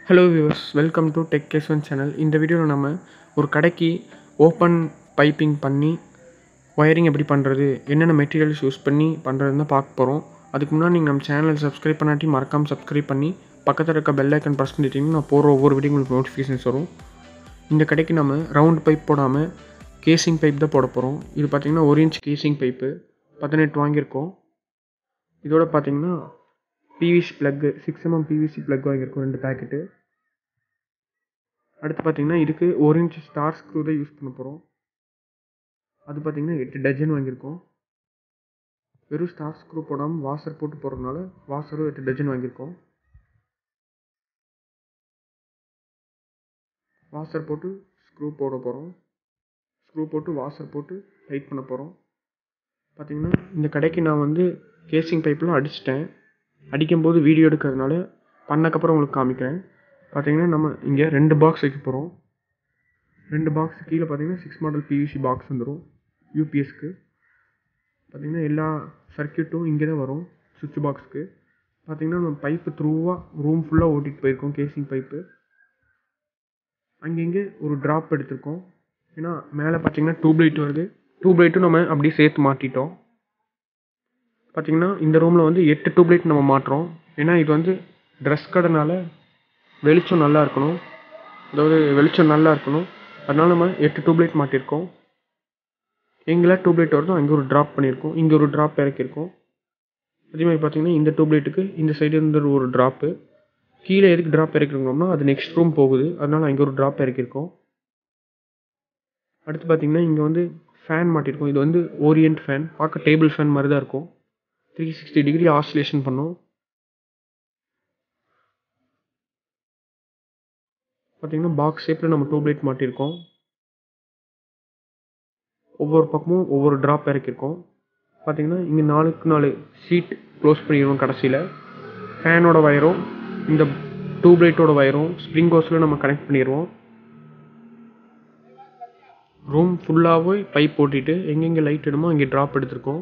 hello viewers welcome to tech case one channel இந்த வீடியோவில் நம்ம ஒரு கடைக்கு ஓப்பன் பைப்பிங் பண்ணி ஒயரிங் எப்படி பண்ணுறது என்னென்ன மெட்டீரியல்ஸ் யூஸ் பண்ணி பண்ணுறதுன்னு தான் பார்க்க போகிறோம் அதுக்கு முன்னாடி நீங்கள் நம்ம சேனலை சப்ஸ்கிரைப் பண்ணாட்டி மறக்காமல் சப்ஸ்கிரைப் பண்ணி பக்கத்தில் இருக்க பெல் ஐக்கன் ப்ரெஸ் பண்ணிட்டீங்கன்னா நான் போகிற ஒவ்வொரு வீடியோ உங்களுக்கு நோட்டிஃபிகேஷன்ஸ் வரும் இந்த கடைக்கு நம்ம ரவுண்ட் பைப் போடாமல் கேசிங் பைப் தான் போட போகிறோம் இது பார்த்திங்கன்னா ஒரு இன்ச் கேசிங் பைப்பு பதினெட்டு வாங்கியிருக்கோம் இதோட பார்த்தீங்கன்னா PVC plug six mm PVC plug வாங்கியிருக்கோம் ரெண்டு பேக்கெட்டு அடுத்து பார்த்தீங்கன்னா இதுக்கு ஒரு இன்ச் ஸ்டார் ஸ்க்ரூ தான் யூஸ் பண்ண போகிறோம் அது பார்த்தீங்கன்னா எட்டு டஜன் வாங்கியிருக்கோம் வெறும் ஸ்டார் ஸ்க்ரூ போடாமல் வாசர் போட்டு போடுறதுனால வாசரும் எட்டு டஜன் வாங்கியிருக்கோம் வாசர் போட்டு ஸ்க்ரூ போட போகிறோம் ஸ்க்ரூ போட்டு வாசர் போட்டு டைட் பண்ண போகிறோம் பார்த்தீங்கன்னா இந்த கடைக்கு நான் வந்து கேசிங் பைப்லாம் அடிச்சிட்டேன் அடிக்கும்போது வீடியோ எடுக்கிறதுனால பண்ணக்கப்புறம் உங்களுக்கு காமிக்கிறேன் பார்த்தீங்கன்னா நம்ம இங்கே ரெண்டு பாக்ஸ் வைக்க போகிறோம் ரெண்டு பாக்ஸ் கீழே பார்த்தீங்கன்னா சிக்ஸ் மாடல் பிவிசி பாக்ஸ் வந்துடும் யூபிஎஸ்க்கு பார்த்தீங்கன்னா எல்லா சர்க்கியூட்டும் இங்கே தான் வரும் சுவிட்ச் பாக்ஸ்க்கு பார்த்தீங்கன்னா நம்ம பைப்பு த்ரூவாக ரூம் ஃபுல்லாக ஓட்டிகிட்டு போயிருக்கோம் கேசிங் பைப்பு அங்கங்கே ஒரு ட்ராப் எடுத்திருக்கோம் ஏன்னா மேலே பார்த்தீங்கன்னா டியூப் லைட் வருது டியூப் லைட்டும் நம்ம அப்படியே சேர்த்து மாட்டிட்டோம் பார்த்தீங்கன்னா இந்த ரூமில் வந்து எட்டு டியூப் லைட் நம்ம மாட்டுறோம் ஏன்னா இது வந்து ட்ரெஸ் கடைனால வெளிச்சம் நல்லா இருக்கணும் அதாவது வெளிச்சம் நல்லா இருக்கணும் அதனால நம்ம எட்டு டியூப் லைட் மாட்டியிருக்கோம் எங்கெல்லாம் டியூப் லைட் வருதோ அங்கே ஒரு ட்ராப் பண்ணியிருக்கோம் இங்கே ஒரு ட்ராப் இறக்கியிருக்கோம் அதே மாதிரி பார்த்தீங்கன்னா இந்த டியூப் லைட்டுக்கு இந்த சைடு இருந்து ஒரு ட்ராப்பு கீழே எதுக்கு ட்ராப் இறக்கிருக்கோம்னா அது நெக்ஸ்ட் ரூம் போகுது அதனால அங்கே ஒரு ட்ராப் இறக்கியிருக்கோம் அடுத்து பார்த்தீங்கன்னா இங்கே வந்து ஃபேன் மாட்டியிருக்கோம் இது வந்து ஓரியன்ட் ஃபேன் பார்க்க டேபிள் ஃபேன் மாதிரி தான் இருக்கும் த்ரீ சிக்ஸ்டி டிகிரி ஆசிலேஷன் பண்ணும் பார்த்தீங்கன்னா பாக்ஸ் ஷேப்பில் நம்ம டியூப் லைட் மாட்டியிருக்கோம் ஒவ்வொரு பக்கமும் ஒவ்வொரு ட்ராப் இறக்கியிருக்கோம் பார்த்தீங்கன்னா இங்கே நாலுக்கு நாலு ஷீட் க்ளோஸ் பண்ணிடுவோம் கடைசியில் ஃபேனோட வயரும் இந்த டியூப் லைட்டோட வயரும் ஸ்ப்ரிங் ஹோஸில் நம்ம கனெக்ட் பண்ணிடுவோம் ரூம் ஃபுல்லாகவே பைப் போட்டிட்டு எங்கெங்கே லைட் வேணுமோ அங்கே ட்ராப் எடுத்திருக்கோம்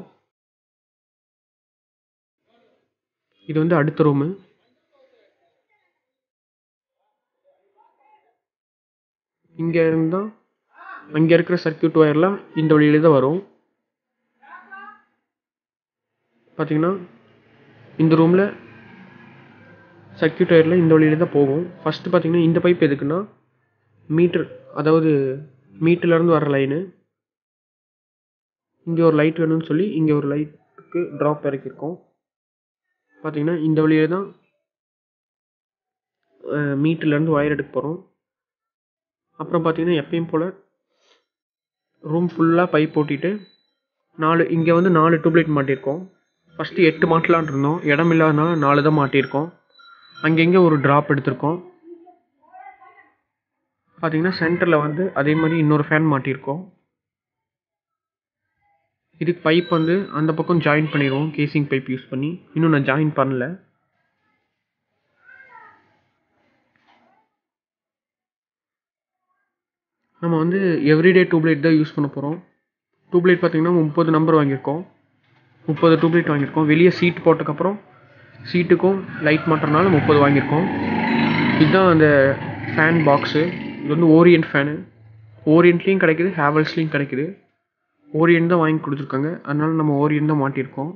இது வந்து அடுத்த ரூமு இங்கே இருந்தால் அங்கே இருக்கிற சர்க்கியூட் ஒயர்லாம் இந்த வழியில தான் வரும் பார்த்தீங்கன்னா இந்த ரூமில் சர்க்கியூட் ஒயரில் இந்த வழியில தான் போகும் ஃபஸ்ட்டு பார்த்தீங்கன்னா இந்த பைப் எதுக்குன்னா மீட்ரு அதாவது மீட்டர்லேருந்து வர லைனு இங்கே ஒரு லைட் வேணும்னு சொல்லி இங்கே ஒரு லைட்டுக்கு ட்ராப் இறக்கியிருக்கோம் பார்த்தீங்கன்னா இந்த வழியில தான் மீட்டர்லேருந்து ஒயர் எடுக்க போகிறோம் அப்புறம் பார்த்தீங்கன்னா எப்பயும் போல் ரூம் ஃபுல்லாக பைப் போட்டிட்டு நாலு இங்கே வந்து நாலு டியூப்லைட் மாட்டியிருக்கோம் ஃபஸ்ட்டு எட்டு மாட்டலான் இருந்தோம் இடம் இல்லாதனால நாலு தான் மாட்டியிருக்கோம் அங்கங்கே ஒரு ட்ராப் எடுத்திருக்கோம் பார்த்தீங்கன்னா சென்டரில் வந்து அதே மாதிரி இன்னொரு ஃபேன் மாட்டியிருக்கோம் இதுக்கு பைப் வந்து அந்த பக்கம் ஜாயின் பண்ணிடுவோம் கேசிங் பைப் யூஸ் பண்ணி இன்னும் நான் ஜாயின் பண்ணல நம்ம வந்து எவ்ரிடே டியூப்லைட் தான் யூஸ் பண்ண போகிறோம் டியூப்லைட் பார்த்தீங்கன்னா முப்பது நம்பர் வாங்கியிருக்கோம் முப்பது டியூப்லைட் வாங்கியிருக்கோம் வெளியே சீட் போட்டதுக்கப்புறம் சீட்டுக்கும் லைட் மாட்டுறதுனால முப்பது வாங்கியிருக்கோம் இதுதான் அந்த ஃபேன் பாக்ஸு இது வந்து ஓரியன்ட் ஃபேனு ஓரியன்ட்லேயும் கிடைக்குது ஹேவல்ஸ்லேயும் கிடைக்குது ஓரியன்ட் தான் வாங்கி கொடுத்துருக்காங்க அதனால நம்ம ஓரியன்ட் தான் மாட்டியிருக்கோம்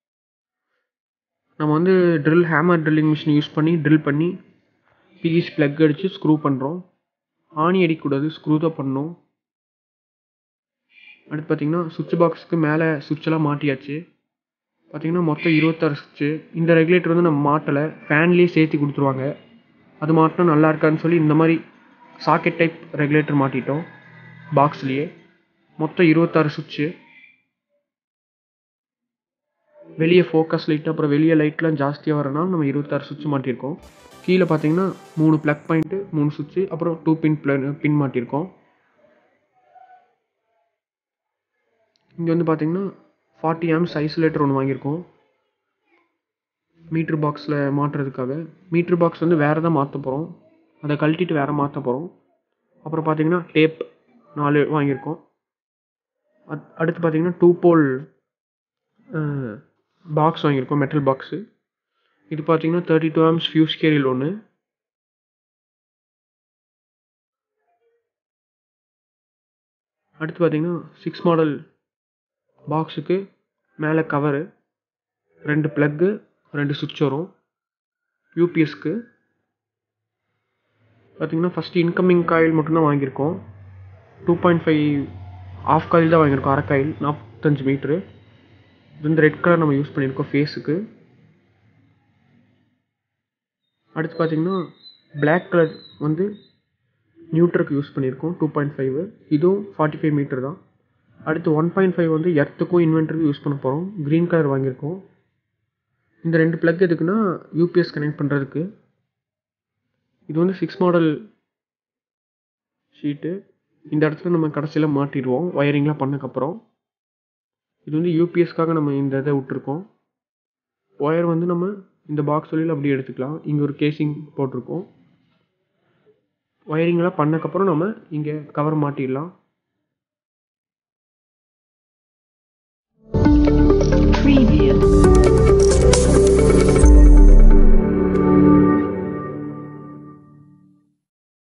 நம்ம வந்து drill hammer drilling machine use பண்ணி ட்ரில் பண்ணி பிவிசி ப்ளக் அடித்து ஸ்க்ரூ பண்ணுறோம் ஆணி அடிக்கக்கூடாது ஸ்க்ரூ தான் பண்ணணும் அடுத்து பார்த்தீங்கன்னா சுவிட்ச் பாக்ஸுக்கு மேலே சுவிட்செல்லாம் மாட்டியாச்சு பார்த்தீங்கன்னா மொத்தம் இருபத்தாறு சுவிட்சு இந்த ரெகுலேட்டர் வந்து நம்ம மாட்டலை ஃபேன்லேயே சேர்த்து கொடுத்துருவாங்க அது மாட்டினா நல்லா இருக்கான்னு சொல்லி இந்த மாதிரி சாக்கெட் டைப் ரெகுலேட்டர் மாட்டிட்டோம் பாக்ஸ்லேயே மொத்தம் இருபத்தாறு சுவிட்சு வெளியே ஃபோக்கஸ் லைட் அப்புறம் வெளியே லைட்லாம் ஜாஸ்தியாக வரனால நம்ம இருபத்தாறு சுவிட்ச் மாட்டியிருக்கோம் கீழே பார்த்தீங்கன்னா மூணு ப்ளக் பாயிண்ட்டு மூணு சுவிட்சு அப்புறம் டூ பின் பின் மாட்டியிருக்கோம் இங்கே வந்து பார்த்தீங்கன்னா ஃபார்ட்டி ஆம்ஸ் ஐசோலேட்டர் ஒன்று வாங்கியிருக்கோம் மீட்ரு பாக்ஸில் மாட்டுறதுக்காக மீட்ரு பாக்ஸ் வந்து வேறு தான் மாற்ற போகிறோம் அதை கழட்டிட்டு வேறு மாற்ற போகிறோம் அப்புறம் பார்த்தீங்கன்னா டேப் நாலு வாங்கியிருக்கோம் அடுத்து பார்த்தீங்கன்னா டூ போல் பாக்ஸ் வாங்கியிருக்கோம் மெட்டல் பாக்ஸு இது பார்த்தீங்கன்னா thirty two amps fuse carrier ஒன்று அடுத்து பார்த்தீங்கன்னா சிக்ஸ் மாடல் பாக்ஸுக்கு மேலே கவரு ரெண்டு ப்ளக்கு ரெண்டு சுவிட்ச் வரும் யூபிஎஸ்க்கு பார்த்தீங்கன்னா ஃபஸ்ட்டு இன்கமிங் காயில் மட்டும்தான் வாங்கியிருக்கோம் two point five of coil தான் வாங்கியிருக்கோம் அரை காயில் நாற்பத்தஞ்சு மீட்ரு இது வந்து ரெட் கலர் நம்ம யூஸ் பண்ணியிருக்கோம் ஃபேஸுக்கு அடுத்து பார்த்தீங்கன்னா Black கலர் வந்து நியூட்ருக்கு யூஸ் பண்ணியிருக்கோம் டூ பாயிண்ட் ஃபைவ் இதுவும் ஃபார்ட்டி ஃபைவ் மீட்டர் தான் அடுத்து ஒன் பாயிண்ட் ஃபைவ் வந்து எர்த்துக்கும் இன்வெர்ட்டருக்கும் யூஸ் பண்ண போகிறோம் க்ரீன் கலர் வாங்கியிருக்கோம் இந்த ரெண்டு ப்ளக் எதுக்குன்னா யூபிஎஸ் கனெக்ட் பண்ணுறதுக்கு இது வந்து சிக்ஸ் மாடல் ஷீட்டு இந்த இடத்துல நம்ம கடைசியில் மாட்டிடுவோம் ஒயரிங்லாம் பண்ணக்கப்புறம் இது வந்து யூபிஎஸ்க்காக நம்ம இந்த இதை விட்டுருக்கோம் ஒயர் வந்து நம்ம இந்த பாக்ஸ் வழியில் அப்படியே எடுத்துக்கலாம் இங்கே ஒரு கேசிங் போட்டிருக்கோம் ஒயரிங்லாம் பண்ணக்கப்புறம் நம்ம இங்கே கவர் மாட்டிடலாம்